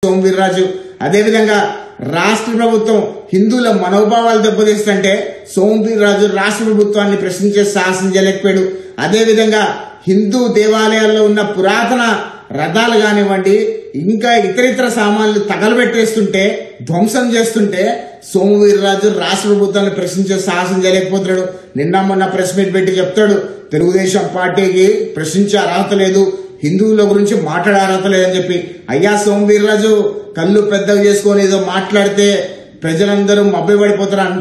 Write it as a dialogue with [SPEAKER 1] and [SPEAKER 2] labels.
[SPEAKER 1] సోమవీర్రాజు అదేవిధంగా రాష్ట్ర ప్రభుత్వం హిందువుల మనోభావాలు దెబ్బతీస్తుంటే సోమవీర్రాజు రాష్ట్ర ప్రభుత్వాన్ని ప్రశ్నించే సాహసం చేయలేకపోయాడు అదేవిధంగా హిందూ దేవాలయాల్లో ఉన్న పురాతన రథాలు కానివ్వండి ఇంకా ఇతర ఇతర సామాన్లు తగలబెట్టేస్తుంటే ధ్వంసం చేస్తుంటే సోమవీర్రాజు రాష్ట్ర ప్రభుత్వాన్ని ప్రశ్నించే సాహసం చేయలేకపోతున్నాడు నిన్న మొన్న ప్రెస్ మీట్ పెట్టి చెప్తాడు తెలుగుదేశం పార్టీకి ప్రశ్నించే అర్హత లేదు హిందువుల గురించి మాట్లాడే అర్హత లేదని చెప్పి అయ్యా సోమవీర్రాజు కళ్ళు పెద్దగా చేసుకొని ఏదో మాట్లాడితే ప్రజలందరూ మభ్యపడిపోతారు